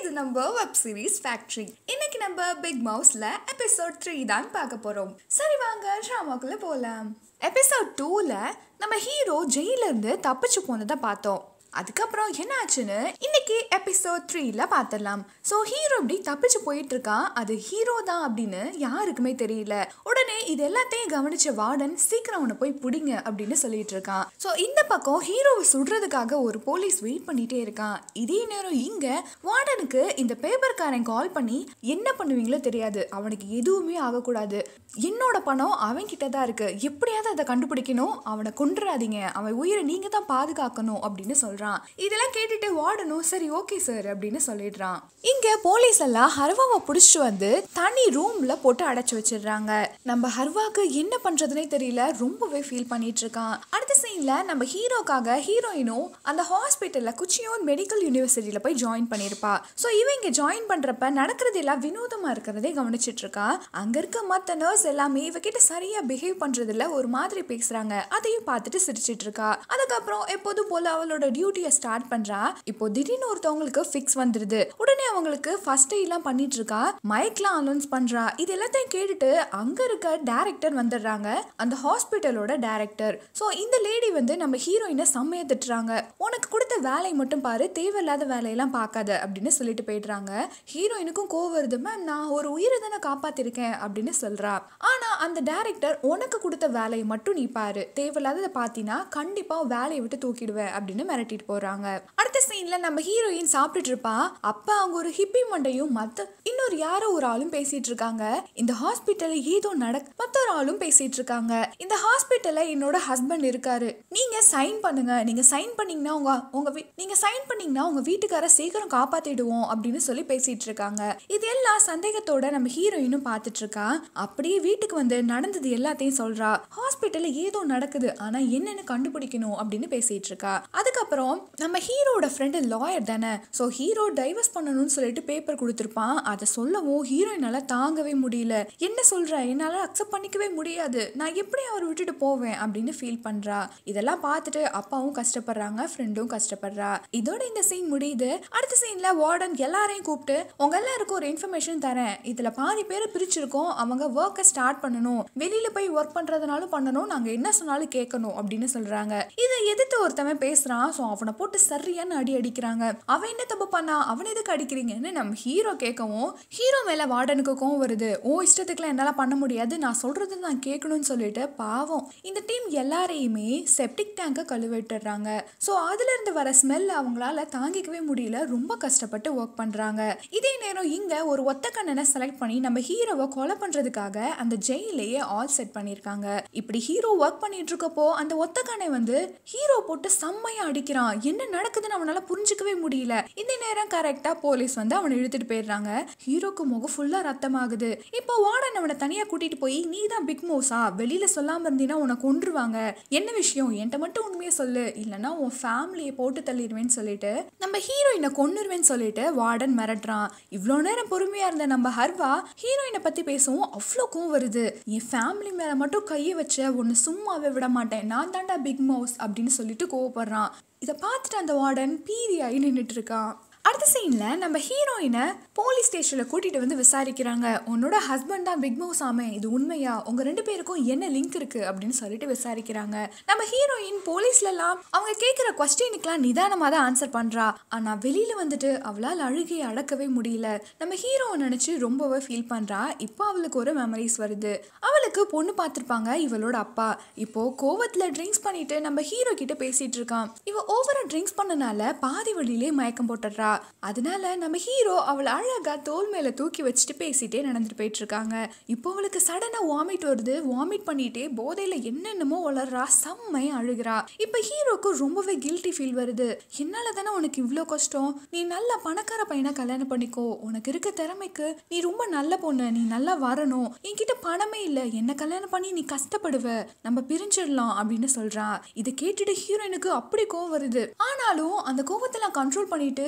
இது நம்ம web series factory இன்னைக்கு நம்ம பிக் மவுஸ்ல எபிசோட் த்ரீ தான் பார்க்க போறோம் சரி வாங்க ட்ராமாக்குள்ள போலாம் எபிசோட் டூல நம்ம ஹீரோ ஜெயில இருந்து தப்பிச்சு போனதை பார்த்தோம் அதுக்கப்புறம் என்ன ஆச்சுன்னு இன்னைக்கு எபிசோட் த்ரீல பார்த்துடலாம் ஸோ ஹீரோ இப்படி தப்பிச்சு போயிட்டு இருக்கான் அது ஹீரோ தான் அப்படின்னு யாருக்குமே தெரியல உடனே இது எல்லாத்தையும் கவனிச்ச வார்டன் சீக்கிரம் அவனை போய் பிடிங்க அப்படின்னு சொல்லிட்டு இருக்கான் ஸோ இந்த பக்கம் ஹீரோவை சுடுறதுக்காக ஒரு போலீஸ் வெயிட் பண்ணிட்டே இருக்கான் இதே நேரம் இங்க வார்டனுக்கு இந்த பேப்பர்காரன் கால் பண்ணி என்ன பண்ணுவீங்களோ தெரியாது அவனுக்கு எதுவுமே ஆகக்கூடாது என்னோட பணம் அவன் கிட்ட தான் இருக்கு எப்படியாவது அதை கண்டுபிடிக்கணும் அவனை கொண்டுறாதீங்க அவன் உயிரை நீங்க தான் பாதுகாக்கணும் அப்படின்னு சொல்றான் இதெல்லாம் கேட்டுட்டு வார்டனும் சரி ஓகே சார் அப்படின்னு சொல்லிடுறான் இங்க போலீஸ் எல்லாம் ஹர்வாவை புடிச்சிட்டு வந்து தனி ரூம்ல போட்டு அடைச்சு வச்சிடுறாங்க நம்ம ஹர்வாக்கு என்ன பண்றதுனே தெரியல ரொம்பவே ஃபீல் பண்ணிட்டு இருக்கான் அடுத்த சீன்ல நம்ம ஹீரோக்காக ஹீரோயினும் அந்த ஹாஸ்பிட்டல்ல குச்சியோன் மெடிக்கல் யூனிவர்சிட்டியில போய் ஜாயின் பண்ணியிருப்பா ஸோ இவன் இங்க ஜாயின் பண்றப்ப நடக்கிறது எல்லாம் வினோதமா இருக்கிறதே கவனிச்சிட்டு இருக்கா அங்க இருக்க மத்த நர்ஸ் எல்லாமே இவகிட்ட சரியா பிஹேவ் பண்றதுல ஒரு மாதிரி பேசுறாங்க அதையும் பார்த்துட்டு சிரிச்சிட்டு இருக்கா அதுக்கப்புறம் எப்போதும் போல அவளோட டியூட்டியை ஸ்டார்ட் பண்றா இப்போ திடீர்னு ஒருத்தவங்களுக்கு ஃபிக்ஸ் வந்துருது உடனே அவங்களுக்கு ஃபர்ஸ்ட் எல்லாம் பண்ணிட்டு இருக்கா மைக்லாம் அனௌன்ஸ் பண்றா இது எல்லாத்தையும் கேட்டுட்டு அங்க இருக்க டேரக்டர் வந்துடுறாங்க அந்த ஹாஸ்பிட்டலோட டேரக்டர் ஸோ இந்த லேடி வந்து நம்ம ஹீரோயினை செம்மையா திட்டுறாங்க உனக்கு கொடுத்த வேலையை மட்டும் பாரு தேவையில்லாத வேலையெல்லாம் பார்க்காத அப்படின்னு சொல்லிட்டு போயிடுறாங்க ஹீரோயினுக்கும் கோவம் வருது மேம் நான் ஒரு உயிரை தானே காப்பாத்திருக்கேன் அப்படின்னு சொல்றா ஆனா அந்த டேரக்டர் உனக்கு கொடுத்த வேலையை மட்டும் நீ பாரு தேவையில்லாததை பார்த்தீங்கன்னா கண்டிப்பா வேலையை விட்டு தூக்கிடுவேன் அப்படின்னு மிரட்டிட்டு போறாங்க அடுத்த சீன்ல நம்ம ஹீரோயின் சாப்பிட்டுட்டு இருப்பா அப்ப அவங்க ஒரு ஹிப்பி மண்டையும் மத்த இன்னொரு யாரோ ஒரு ஆளும் பேசிட்டு இருக்காங்க இந்த ஹாஸ்பிட்டல்ல ஏதோ நடக் மத்த ஒரு ஆளும் பேசிட்டு இருக்காங்க இந்த ஹாஸ்பிட்டல்ல என்னோட ஹஸ்பண்ட் இருக்காரு நீங்க சைன் பண்ணுங்க நீங்க சைன் பண்ணீங்கன்னா உங்க உங்க வீ- நீங்க சைன் பண்ணீங்கன்னா உங்க வீட்டுக்கார சீக்கிரம் காப்பாத்திடுவோம் அப்படின்னு சொல்லி பேசிட்டு இருக்காங்க இது எல்லாம் சந்தேகத்தோட நம்ம ஹீரோயினும் பார்த்துட்டு இருக்கா அப்படியே வீட்டுக்கு வந்து நடந்தது எல்லாத்தையும் சொல்றா ஹாஸ்பிட்டல்ல ஏதோ நடக்குது ஆனா என்னன்னு கண்டுபிடிக்கணும் அப்படின்னு பேசிட்டு இருக்கா அதுக்கப்புறம் நம்ம ஹீரோட ஃப்ரெண்டு லாயர் தானே ஸோ ஹீரோ டைவர்ஸ் பண்ணணும்னு சொல்லிட்டு பேப்பர் கொடுத்துருப்பான் அதை சொல்லவும் ஹீரோயினால தாங்கவே முடியல என்ன சொல்ற என்னால அக்செப்ட் பண்ணிக்கவே முடியாது நான் எப்படி அவர் விட்டுட்டு போவேன் அப்படின்னு ஃபீல் பண்றா இதெல்லாம் பார்த்துட்டு அப்பாவும் கஷ்டப்படுறாங்க ஃப்ரெண்டும் கஷ்டப்படுறா இதோட இந்த சீன் முடியுது அடுத்த சீன்ல வார்டன் எல்லாரையும் கூப்பிட்டு உங்க எல்லாருக்கும் ஒரு இன்ஃபர்மேஷன் தரேன் இதுல பாதி பேரை பிரிச்சிருக்கோம் அவங்க ஒர்க்கை ஸ்டார்ட் பண்ணணும் வெளியில போய் ஒர்க் பண்றதுனாலும் பண்ணணும் நாங்க என்ன சொன்னாலும் கேட்கணும் அப்படின்னு சொல்றாங்க இதை எதிர்த்து ஒருத்தவன் பேசுறான் ஸோ அவனை போட்டு சரியான அடி அடிக்கிறாங்க அவன் என்ன தப்பு பண்ணா அவன் எதுக்கு அடிக்கிறீங்கன்னு நம்ம ஹீரோ கேட்கவும் ஹீரோ மேல வார்டனுக்கு கோவம் வருது ஓ இஷ்டத்துக்குலாம் என்னால பண்ண முடியாது நான் சொல்றது நான் கேட்கணும்னு சொல்லிட்டு பாவம் இந்த டீம் எல்லாரையுமே செப்டிக் டேங்கை கழுவிட்டுறாங்க ஸோ அதுல இருந்து வர ஸ்மெல் அவங்களால தாங்கிக்கவே முடியல ரொம்ப கஷ்டப்பட்டு ஒர்க் பண்றாங்க இதே நேரம் இங்க ஒரு ஒத்த கண்ணனை செலக்ட் பண்ணி நம்ம ஹீரோவை கொலை பண்றதுக்காக அந்த ஜெயிலேயே ஆல் செட் பண்ணியிருக்காங்க இப்படி ஹீரோ ஒர்க் பண்ணிட்டு இருக்கப்போ அந்த ஒத்த கண்ணை வந்து ஹீரோ போட்டு செம்மையா அடிக்கிறான் என்ன நடக்குதுன்னு அவனால புரிஞ்சுக்கவே முடியல இந்த நேரம் கரெக்டா போலீஸ் வந்து அவனை இழுத்துட்டு போயிடுறாங்க ஹீரோக்கு முகம் ஃபுல்லா ரத்தமாகுது இப்போ வார்டன் அவனை தனியா கூட்டிட்டு போய் நீ தான் பிக் மோஸா வெளியில சொல்லாம இருந்தீங்கன்னா உனக்கு கொன்றுவாங்க என்ன விஷயம் என்கிட்ட மட்டும் உண்மையை சொல்லு இல்லைன்னா உன் ஃபேமிலியை போட்டு தள்ளிடுவேன்னு சொல்லிட்டு நம்ம ஹீரோயினை கொன்னுருவேன்னு சொல்லிட்டு வார்டன் மிரட்டுறான் இவ்வளோ நேரம் பொறுமையா இருந்த நம்ம ஹர்வா ஹீரோயினை பத்தி பேசவும் அவ்வளோ கோவம் வருது என் ஃபேமிலி மேல மட்டும் கையை வச்ச ஒன்னு சும்மாவே விட மாட்டேன் நான் தான்டா பிக் மவுஸ் அப்படின்னு சொல்லிட்டு கோவப்படுறான் இதை பார்த்துட்டு அந்த வார்டன் பீரியாகி நின்றுட்டு இருக்கான் அடுத்த சீன்ல நம்ம ஹீரோயினை போலீஸ் ஸ்டேஷன்ல கூட்டிட்டு வந்து விசாரிக்கிறாங்க உன்னோட ஹஸ்பண்ட் தான் பிக் மவுஸ் ஆமே இது உண்மையா உங்க ரெண்டு பேருக்கும் என்ன லிங்க் இருக்கு அப்படின்னு சொல்லிட்டு விசாரிக்கிறாங்க நம்ம ஹீரோயின் போலீஸ்ல எல்லாம் அவங்க கேட்கிற கொஸ்டினுக்குலாம் நிதானமா தான் ஆன்சர் பண்றா ஆனா வெளியில வந்துட்டு அவளால் அழுகையை அடக்கவே முடியல நம்ம ஹீரோவை நினைச்சு ரொம்பவே ஃபீல் பண்றா இப்போ அவளுக்கு ஒரு மெமரிஸ் வருது அவளுக்கு பொண்ணு பார்த்திருப்பாங்க இவளோட அப்பா இப்போ கோவத்துல ட்ரிங்க்ஸ் பண்ணிட்டு நம்ம ஹீரோ கிட்ட பேசிட்டு இருக்கான் இவ ஓவரா ட்ரிங்க்ஸ் பண்ணனால பாதி வழியிலே மயக்கம் போட்டுடுறா அதனால நம்ம ஹீரோ அவளை அழகா தோல் மேல தூக்கி வச்சுட்டு பேசிட்டே நடந்துட்டு போயிட்டு இருக்காங்க இப்போ அவளுக்கு சடனா வாமிட் வருது வாமிட் பண்ணிட்டே போதையில என்னென்னமோ வளர்றா செம்மையா அழுகிறா இப்போ ஹீரோக்கு ரொம்பவே கில்ட்டி ஃபீல் வருது என்னால தானே உனக்கு இவ்வளோ கஷ்டம் நீ நல்ல பணக்கார பையனை கல்யாணம் பண்ணிக்கோ உனக்கு இருக்க திறமைக்கு நீ ரொம்ப நல்ல பொண்ணு நீ நல்லா வரணும் என்கிட்ட பணமே இல்லை என்ன கல்யாணம் பண்ணி நீ கஷ்டப்படுவ நம்ம பிரிஞ்சிடலாம் அப்படின்னு சொல்றா இதை கேட்டுட்டு ஹீரோயினுக்கு அப்படி கோவம் வருது ஆனாலும் அந்த கோவத்தெல்லாம் கண்ட்ரோல் பண்ணிட்டு அழுக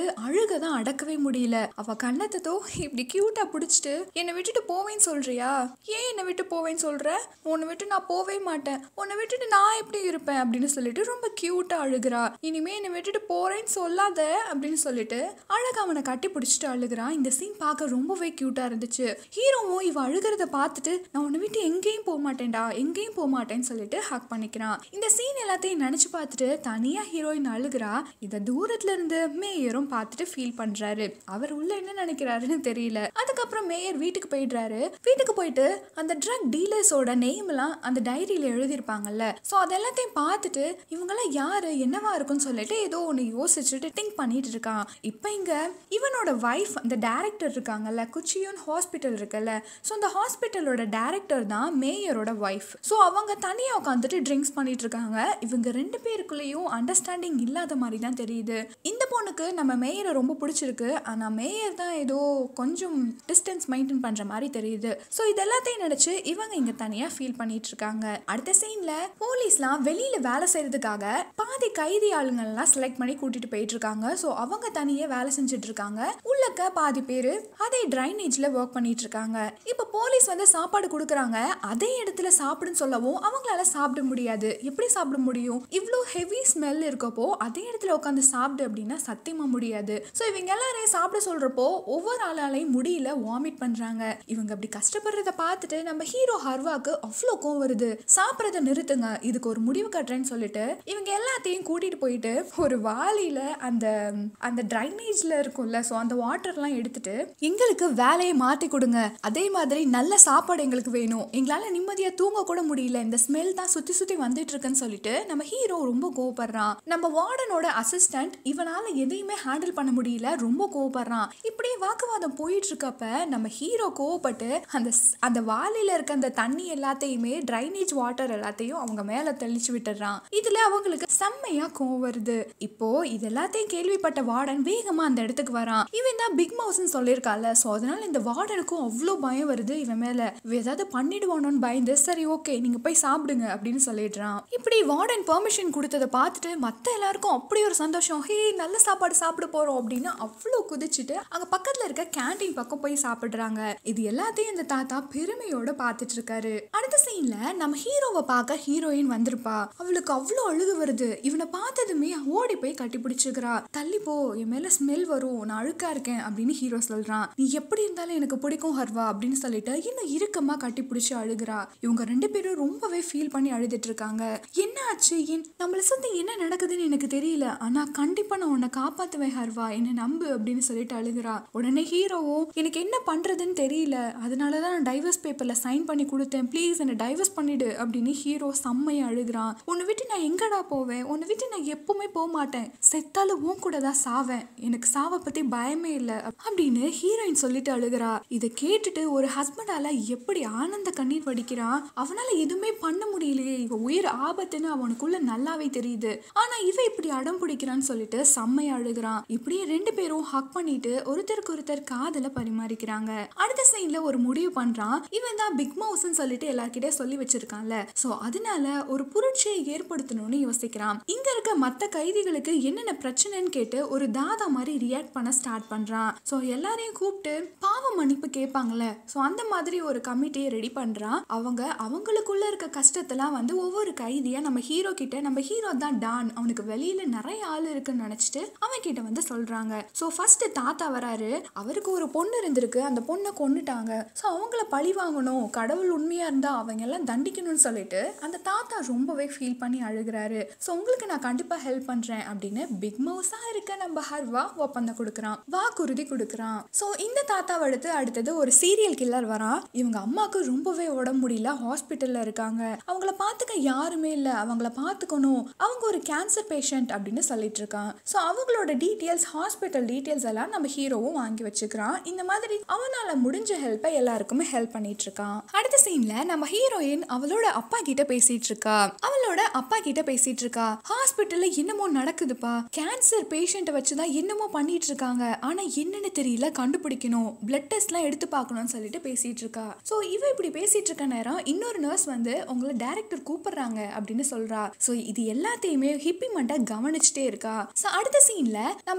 அழுக தான் அடக்கவே முடியல அவ கண்ணத்தோ இப்படி கியூட்டா பிடிச்சிட்டு என்னை விட்டுட்டு போவேன்னு சொல்றியா ஏன் என்னை விட்டு போவேன்னு சொல்ற உன்னை விட்டு நான் போவே மாட்டேன் உன்னை விட்டுட்டு நான் எப்படி இருப்பேன் அப்படின்னு சொல்லிட்டு ரொம்ப கியூட்டா அழுகிறா இனிமே என்னை விட்டுட்டு போறேன்னு சொல்லாத அப்படின்னு சொல்லிட்டு அழகா அவனை கட்டி பிடிச்சிட்டு அழுகிறான் இந்த சீன் பார்க்க ரொம்பவே கியூட்டா இருந்துச்சு ஹீரோவும் இவ அழுகிறத பார்த்துட்டு நான் உன்னை விட்டு எங்கேயும் போக மாட்டேன்டா எங்கேயும் போக மாட்டேன்னு சொல்லிட்டு ஹக் பண்ணிக்கிறான் இந்த சீன் எல்லாத்தையும் நினைச்சு பார்த்துட்டு தனியா ஹீரோயின் அழுகிறா இத தூரத்துல இருந்து மேயரும் பார்த்துட்டு ஃபீல் பண்றாரு அவர் உள்ள என்ன நினைக்கிறாருன்னு தெரியல அதுக்கப்புறம் மேயர் வீட்டுக்கு போயிடுறாரு வீட்டுக்கு போயிட்டு அந்த ட்ரக் டீலர்ஸோட நேம் எல்லாம் அந்த டைரியில எழுதியிருப்பாங்கல்ல ஸோ அதெல்லாத்தையும் பார்த்துட்டு இவங்கெல்லாம் யாரு என்னவா இருக்கும்னு சொல்லிட்டு ஏதோ ஒன்று யோசிச்சுட்டு திங்க் பண்ணிட்டு இருக்கான் இப்போ இங்க இவனோட வைஃப் அந்த டேரக்டர் இருக்காங்கல்ல குச்சியோன் ஹாஸ்பிட்டல் இருக்குல்ல ஸோ அந்த ஹாஸ்பிட்டலோட டேரக்டர் தான் மேயரோட ஒய்ஃப் ஸோ அவங்க தனியாக உட்காந்துட்டு ட்ரிங்க்ஸ் பண்ணிட்டு இருக்காங்க இவங்க ரெண்டு பேருக்குள்ளேயும் அண்டர்ஸ்டாண்டிங் இல்லாத மாதிரி தான் தெரியுது இந்த பொண்ணுக்கு நம்ம மேயரை ரொம்ப பிடிச்சிருக்கு ஆனால் மேயர் தான் ஏதோ கொஞ்சம் டிஸ்டன்ஸ் மெயின்டைன் பண்ணுற மாதிரி தெரியுது ஸோ இது எல்லாத்தையும் நினச்சி இவங்க இங்கே தனியாக ஃபீல் பண்ணிட்டு இருக்காங்க அடுத்த சீனில் போலீஸ்லாம் வெளியில் வேலை செய்கிறதுக்காக பாதி கைதி ஆளுங்கள்லாம் செலக்ட் பண்ணி கூட்டிட்டு போயிட்டு இருக்காங்க ஸோ அவங்க தனியே வேலை செஞ்சுட்டு இருக்காங்க உள்ளக்க பாதி பேர் அதே ட்ரைனேஜ்ல ஒர்க் பண்ணிட்டு இருக்காங்க இப்போ போலீஸ் வந்து சாப்பாடு கொடுக்குறாங்க அதே இடத்துல சாப்பிடுன்னு சொல்லவும் அவங்களால சாப்பிட முடியாது எப்படி சாப்பிட முடியும் இவ்வளோ ஹெவி ஸ்மெல் இருக்கப்போ அதே இடத்துல உட்காந்து சாப்பிடு அப்படின்னா சத்தியமா முடியாது ஸோ இவங்க எல்லாரையும் சாப்பிட சொல்றப்போ ஒவ்வொரு ஆளாலையும் முடியல வாமிட் பண்றாங்க இவங்க அப்படி கஷ்டப்படுறத பார்த்துட்டு நம்ம ஹீரோ ஹர்வாக்கு அவ்வளோ கோவம் வருது சாப்பிட்றத நிறுத்துங்க இதுக்கு ஒரு முடிவு கட்டுறேன்னு சொல்லிட்டு இவங்க எல்லாத்தையும் கூட்டிட்டு போயிட்டு ஒரு வாளியில அந்த அந்த ட்ரைனேஜ்ல இருக்கும்ல ஸோ அந்த வாட்டர்லாம் எடுத்துட்டு எங்களுக்கு வேலையை மாத்தி கொடுங்க அதே மாதிரி நல்ல சாப்பாடு எங்களுக்கு வேணும் எங்களால நிம்மதியா தூங்க கூட முடியல இந்த ஸ்மெல் தான் சுத்தி சுத்தி வந்துட்டு இருக்குன்னு சொல்லிட்டு நம்ம ஹீரோ ரொம்ப கோவப்படுறான் நம்ம வார்டனோட அசிஸ்டன்ட் இவனால எதையுமே ஹேண்டில் பண்ண முடியல ரொம்ப கோவப்படுறான் இப்படியே வாக்குவாதம் போயிட்டு இருக்கப்ப நம்ம ஹீரோ கோவப்பட்டு அந்த ஸ்- அந்த வாளியில இருக்க அந்த தண்ணி எல்லாத்தையுமே ட்ரைனேஜ் வாட்டர் எல்லாத்தையும் அவங்க மேல தெளிச்சு விட்டுறான் இதுல அவங்களுக்கு செம்மையா கோவம் வருது இப்போ இது எல்லாத்தையும் கேள்விப்பட்ட வார்டன் வேகமா அந்த இடத்துக்கு வரான் இவன் தான் பிக் மவுஸ்ன்னு சொல்லியிருக்கால ஸோ அதனால இந்த வார்டனுக்கும் அவ்வளோ பயம் வருது இவன் மேல இவன் ஏதாவது பண்ணிடுவானோன்னு பயந்து சரி ஓகே நீங்க போய் சாப்பிடுங்க அப்படின்னு சொல்லிடுறான் இப்படி வார்டன் பெர்மிஷன் கொடுத்ததை பார்த்துட்டு மத்த எல்லாருக்கும் அப்படி ஒரு சந்தோஷம் ஹே நல்ல சாப்பாடு சாப்பிட போறோம் அப்படின்னு அவ்வளோ குதிச்சுட்டு அங்க பக்கத்துல இருக்க கேண்டீன் பக்கம் போய் சாப்பிடுறாங்க இது எல்லாத்தையும் இந்த தாத்தா பெருமையோட பார்த்துட்டு இருக்காரு அடுத்த சீன்ல நம்ம ஹீரோவை பார்க்க ஹீரோயின் வந்திருப்பா அவளுக்கு அவ்வளோ அழுகு வருது இவனை பார்த்ததுமே ஓடி போய் கட்டி பிடிச்சிக்கிறா தள்ளி போ என் மேல ஸ்மெல் வரும் நான் அழுக்கா இருக்கேன் அப்படின்னு ஹீரோ சொல்றான் நீ எப்படி இருந்தாலும் எனக்கு பிடிக்கும் ஹர்வா அப்படின்னு சொல்லிட்டு இன்னும் இறுக்கமா கட்டி பிடிச்சி அழுகுறா இவங்க ரெண்டு பேரும் ரொம்பவே ஃபீல் பண்ணி அழுதுட்டு இருக்காங்க என்ன ஆச்சு என் நம்மளை சுத்தி என்ன நடக்குதுன்னு எனக்கு தெரியல ஆனா கண்டிப்பா நான் உன்னை காப்பாத்துவேன் ஹர்வா என்ன நம்பு அப்படின்னு சொல்லிட்டு அழுகுறா உடனே ஹீரோவும் எனக்கு என்ன பண்றதுன்னு தெரியல அதனால தான் நான் டைவர்ஸ் பேப்பர்ல சைன் பண்ணி கொடுத்தேன் ப்ளீஸ் என்னை டைவர்ஸ் பண்ணிடு அப்படின்னு ஹீரோ செம்மையா அழுகுறான் உன்னை விட்டு நான் எங்கடா போவேன் உன்னை விட்டு நான் எப்பவுமே போக மாட்டேன் செத்தாலும் உன் கூட தான் சாவேன் எனக்கு சாவை பத்தி பயமே இல்லை அப்படின்னு ஹீரோயின் சொல்லிட்டு அழுகுறா இதை கேட்டுட்டு ஒரு ஹஸ்பண்டால எப்படி ஆனந்த கண்ணீர் வடிக்கிறான் அவனால எதுவுமே பண்ண முடியலையே இவ உயிர் ஆபத்துன்னு அவனுக்குள்ள நல்லாவே தெரியுது ஆனா இவ இப்படி அடம் பிடிக்கிறான்னு சொல்லிட்டு செம்மையா அழுகுறான் இப்படியே ரெண்டு பேரும் ஹக் பண்ணிட்டு ஒருத்தருக்கு ஒருத்தர் காதல பரிமாறிக்கிறாங்க அடுத்த சைன்ல ஒரு முடிவு பண்றான் இவன் தான் பிக் மவுஸ்ன்னு சொல்லிட்டு எல்லார்கிட்டயும் சொல்லி வச்சிருக்கான்ல சோ அதனால ஒரு புரட்சியை ஏற்படுத்தணும்னு யோசிக்கிறான் இங்க இருக்க மத்த கைதிகளுக்கு என்னென்ன பிரச்சனைன்னு கேட்டு ஒரு தாதா மாதிரி ரியாக்ட் பண்ண ஸ்டார்ட் பண்றான் சோ எல்லாரையும் கூப்பிட்டு பாவ மன்னிப்பு கேட்பாங்கல்ல சோ அந்த மாதிரி ஒரு கமிட்டியை ரெடி பண்றான் அவங்க அவங்களுக்குள்ள இருக்க கஷ்டத்தெல்லாம் வந்து ஒவ்வொரு கைதியா நம்ம ஹீரோ கிட்ட நம்ம ஹீரோ தான் டான் அவனுக்கு வெளியில நிறைய ஆள் இருக்குன்னு நினைச்சிட்டு அவன் கிட்ட வந்து சொல்றாங்க சோ ஃபர்ஸ்ட் தாத்தா வராரு அவருக்கு ஒரு பொண்ணு இருந்திருக்கு அந்த பொண்ணை கொன்னுட்டாங்க ஸோ அவங்கள பழி வாங்கணும் கடவுள் உண்மையா இருந்தா அவங்க எல்லாம் தண்டிக்கணும்னு சொல்லிட்டு அந்த தாத்தா ரொம்பவே ஃபீல் பண்ணி அழுகுறாரு ஸோ உங்களுக்கு நான் கண்டிப்பா ஹெல்ப் பண்றேன் அப்படின்னு பிக் மவுஸா இருக்க நம்ம ஹர்வா ஒப்பந்தம் கொடுக்குறான் வாக்குறுதி கொடுக்குறான் ஸோ இந்த தாத்தாவை அடுத்து அடுத்தது ஒரு சீரியல் கில்லர் வரான் இவங்க அம்மாவுக்கு ரொம்பவே உடம்பு முடியல ஹாஸ்பிட்டல்ல இருக்காங்க அவங்கள பார்த்துக்க யாருமே இல்லை அவங்கள பார்த்துக்கணும் அவங்க ஒரு கேன்சர் பேஷண்ட் அப்படின்னு சொல்லிட்டு இருக்கான் ஸோ அவங்களோட டீட்டெயில்ஸ் ஹாஸ்பிட்டல் டீட்டெயில்ஸ் எல்லாம் நம்ம ஹீரோவும் வாங்கி வச்சுக்கிறான் இந்த மாதிரி அவனால முடிஞ்ச ஹெல்ப்பை எல்லாருக்குமே ஹெல்ப் பண்ணிட்டு இருக்கான் அடுத்த சீன்ல நம்ம ஹீரோயின் அவளோட அப்பா கிட்ட பேசிட்டு இருக்கா அவளோட அப்பா கிட்ட பேசிட்டு இருக்கா ஹாஸ்பிட்டல்ல என்னமோ நடக்குதுப்பா கேன்சர் பேஷண்ட்டை வச்சுதான் என்னமோ பண்ணிட்டு இருக்காங்க ஆனா என்னன்னு தெரியல கண்டுபிடிக்கணும் பிளட் டெஸ்ட்லாம் எடுத்து பார்க்கணும்னு சொல்லிட்டு பேசிட்டு இருக்கா ஸோ இவ இப்படி பேசிட்டு இருக்க நேரம் இன்னொரு நர்ஸ் வந்து உங்களை டைரக்டர் கூப்பிடுறாங்க அப்படின்னு சொல்றா ஸோ இது எல்லாத்தையுமே ஹிப்பி மண்டா கவனிச்சுட்டே இருக்கா ஸோ அடுத்த சீன்ல நம்ம ஹீரோ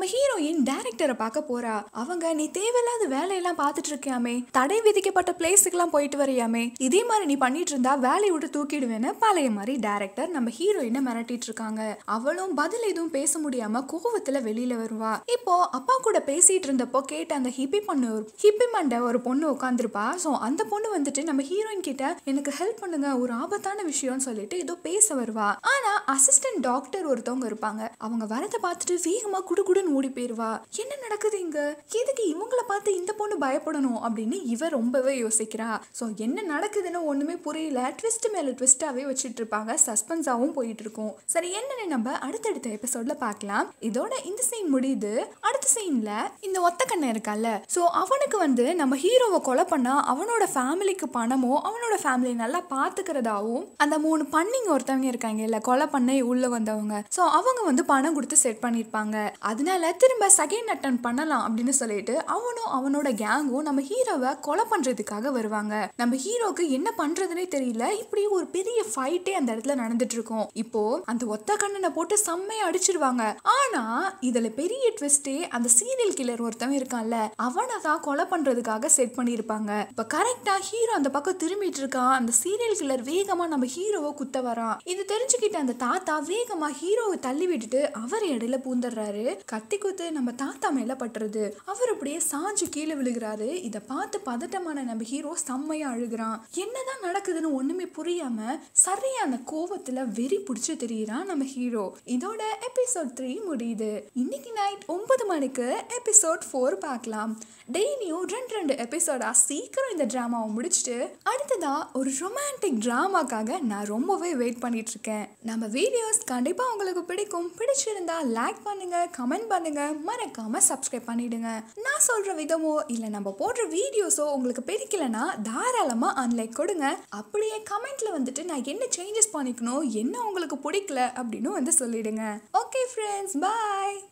ஹீரோயின் டைரக்டரை பார்க்க போறா அவங்க நீ தேவையில்லாத வேலையெல்லாம் பார்த்துட்டு இருக்கியாமே தடை விதிக்கப்பட்ட பிளேஸுக்கெல்லாம் போயிட்டு வரியாமே இதே மாதிரி நீ பண்ணிட்டு இருந்தா வேலையை விட்டு தூக்கிடுவேன்னு பழைய மாதிரி டைரக்டர் நம்ம ஹீரோயினை மிரட்டிட்டு இருக்காங்க அவளும் பதில் எதுவும் பேச முடியாம கோவத்துல வெளியில வருவா இப்போ அப்பா கூட பேசிட்டு இருந்தப்போ கேட்ட அந்த ஹிப்பி பொண்ணு ஒரு- ஹிப்பி மண்டை ஒரு பொண்ணு உட்காந்துருப்பா ஸோ அந்த பொண்ணு வந்துட்டு நம்ம ஹீரோயின் கிட்ட எனக்கு ஹெல்ப் பண்ணுங்க ஒரு ஆபத்தான விஷயம்னு சொல்லிட்டு ஏதோ பேச வருவா ஆனா அசிஸ்டன்ட் டாக்டர் ஒருத்தவங்க இருப்பாங்க அவங்க வரதை பார்த்துட்டு வேகமா குடுகுடுன்னு ஓடி போயிருவா என்ன நடக்குது இங்க எதுக்கு இவங்கள பார்த்து இந்த பொண்ணு பயப்படணும் அப்படின்னு இவ ரொம்பவே யோசிக்கிறா ஸோ என்ன நடக்குதுன்னு ஒண்ணுமே புரியல ட்விஸ்ட் மேல ட்விஸ்டாவே வச்சுட்டு இருப்பாங்க சஸ்பென்ஸாவும் போயிட்டு இருக்கும் சரி என்னன்னு நம்ம அடுத்தடுத்த எபிசோட்ல பார்க்கலாம் இதோட இந்த சீன் முடியுது அடுத்த சீன்ல இந்த ஒத்த கண்ணன் இருக்கான்ல ஸோ அவனுக்கு வந்து நம்ம ஹீரோவை கொலை பண்ணா அவனோட ஃபேமிலிக்கு பணமோ அவனோட ஃபேமிலி நல்லா பார்த்துக்கிறதாவும் அந்த மூணு பண்ணிங்க ஒருத்தவங்க இருக்காங்க இல்ல கொலை பண்ண உள்ள வந்தவங்க ஸோ அவங்க வந்து பணம் கொடுத்து செட் பண்ணியிருப்பாங்க அதனால திரும்ப செகண்ட் அட்டன் பண்ணலாம் அப்படின்னு சொல்லிட்டு அவனும் அவனோட கேங்கும் நம்ம ஹீரோவை கொலை பண்றதுக்காக வருவாங்க நம்ம ஹீரோக்கு என்ன பண்றதுனே தெரியல இப்படி ஒரு பெரிய ஃபைட்டே அந்த இடத்துல நடந்துட்டு இருக்கும் இப்போ அந்த ஒத்த கண்ணனை போட்டு செம்மையா அடிச்சிருவாங்க ஆனா இதுல பெரிய ட்விஸ்டே அந்த சீரியல் கில்லர் ஒருத்தவன் இருக்கான்ல அவனை தான் கொலை பண்றதுக்காக செட் பண்ணியிருப்பாங்க இப்ப கரெக்டா ஹீரோ அந்த பக்கம் திரும்பிட்டு இருக்கான் அந்த சீரியல் கில்லர் வேகமா நம்ம ஹீரோவை குத்த வரான் இது தெரிஞ்சுக்கிட்ட அந்த தாத்தா வேகமா ஹீரோவை தள்ளி விட்டுட்டு அவர் இடையில பூந்துடுறாரு கத்தி குத்து நம்ம தாத்தா மேல பட்டுறது அவர் அப்படியே சாஞ்சு கீழே விழுகிறாரு இத பார்த்து பதட்டமான நம்ம ஹீரோ செம்மையா அழுகுறான் என்னதான் நடக்குதுன்னு ஒண்ணுமே புரியாம சரியான கோவத்துல வெறி பிடிச்சு தெரியறான் நம்ம ஹீரோ இதோட எபிசோட் த்ரீ முடியுது இன்னைக்கு நைட் ஒன்பது மணிக்கு எபிசோட் ஃபோர் பார்க்கலாம் டெய்லியும் ரெண்டு ரெண்டு எபிசோடா சீக்கிரம் இந்த ட்ராமாவை முடிச்சுட்டு அடுத்ததா ஒரு ரொமான்டிக் ட்ராமாக்காக நான் ரொம்பவே வெயிட் பண்ணிட்டு இருக்கேன் நம்ம வீடியோஸ் கண்டிப்பா உங்களுக்கு பிடிக்கும் பிடிச்சிருந்தா லைக் பண்ணுங்க கமெண்ட் பண்ணுங்க மறக்காம சப்ஸ்கிரைப் பண்ணிடுங்க நான் சொல்ற விதமோ இல்ல நம்ம போடுற வீடியோஸோ உங்களுக்கு பிடிக்கலனா தாராளமா அன்லைக் கொடுங்க அப்படியே கமெண்ட்ல வந்துட்டு நான் என்ன சேஞ்சஸ் பண்ணிக்கணும் என்ன உங்களுக்கு பிடிக்கல அப்படின்னு வந்து சொல்லிடுங்க ஓகே ஃப்ரெண்ட்ஸ் பாய்